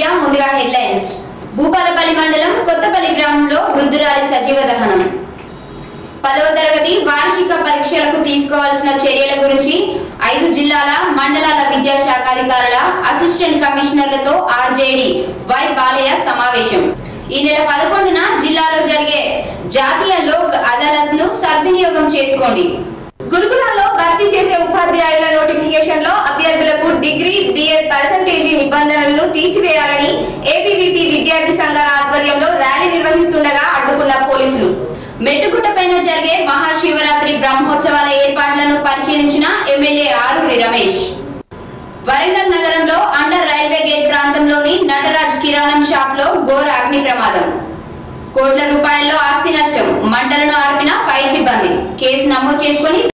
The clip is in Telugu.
మీడియా ముందుగా హెడ్లైన్స్ భూపాలపల్లి మండలం కొత్తపల్లి గ్రామంలో వృద్ధురాలి సజీవ దహనం పదవ తరగతి వార్షిక పరీక్షలకు తీసుకోవాల్సిన చర్యల గురించి ఐదు జిల్లాల మండలాల విద్యాశాఖాధికారుల అసిస్టెంట్ కమిషనర్లతో ఆర్జేడి వై బాలయ్య సమావేశం ఈ నెల పదకొండున జిల్లాలో జరిగే జాతీయ లోక్ అదాలత్ ను సద్వినియోగం చేసుకోండి గురుకులాల్లో భర్తీ చేసే ఉపాధ్యాయుల నోటిఫికేషన్ లో అభ్యర్థులకు డిగ్రీ బిఎడ్ పర్సంటేజీ నిబంధనలను తీసివేయాలని ఏబీవీపీ విద్యార్థి సంఘాల ఆధ్వర్యంలో ర్యాలీ నిర్వహిస్తుండగా అడ్డుకున్న పోలీసులు మెట్టుగుట్టపైన జరిగే మహాశివరాత్రి బ్రహ్మోత్సవాల ఏర్పాట్లను పరిశీలించిన ఎమ్మెల్యే ఆరూరి రమేష్ వరంగల్ నగరంలో అండర్ రైల్వే గేట్ ప్రాంతంలోని నటరాజ్ కిరాణం షాప్ లో ఘోర అగ్ని ప్రమాదం కోట్ల రూపాయల్లో ఆస్తి నష్టం మంటలను ఆర్పిన ఫైర్ సిబ్బంది కేసు నమోదు చేసుకుని